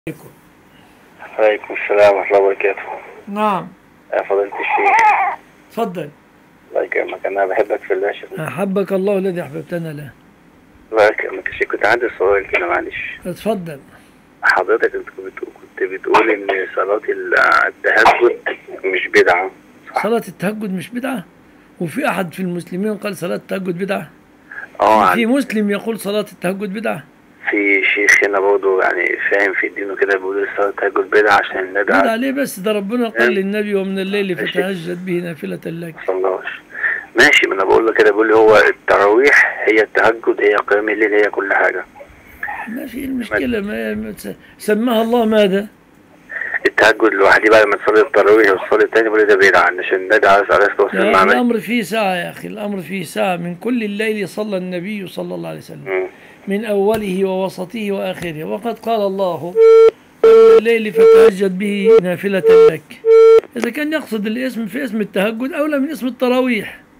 عليكم عليكم السلام ورحمة الله وبركاته نعم يا فضيلة الشيخ تفضل الله يكرمك أنا بحبك في الله يا شيخ أحبك الله الذي أحببتنا له الله يكرمك يا شيخ كنت عندي سؤال كده معلش اتفضل حضرتك انت كنت بتقول كنت بتقول إن صلاة ال- التهجد مش بدعة صح؟ صلاة التهجد مش بدعة وفي أحد في المسلمين قال صلاة التهجد بدعة اه في عن- مسلم يقول صلاة التهجد بدعة في شيخ هنا برضه يعني فاهم في الدين وكده بيقول صلاة التهجد بدعة عشان بدعة ندعى ليه بس ده ربنا قال نعم. للنبي ومن الليل ماشي. فتهجد به نافلة لك صلاش ماشي ما انا بقول له كده بقول لي هو التراويح هي التهجد هي قيام الليل هي كل حاجة ما في المشكلة ما ما تس- سماها الله ماذا؟ التهجد لوحدي بعد ما تصلي التراويح وتصلي التاني بقول لي ده بدعة عشان ندعى عليه الصلاة والسلام يا مع ملك. الأمر فيه ساعة يا أخي الأمر فيه ساعة من كل الليل صلى النبي صلى الله عليه وسلم مم. من أوله ووسطه وآخره وقد قال الله ومن الليل فتهجد به نافلة لك إذا كان يقصد الاسم في اسم التهجد أولى من اسم التراويح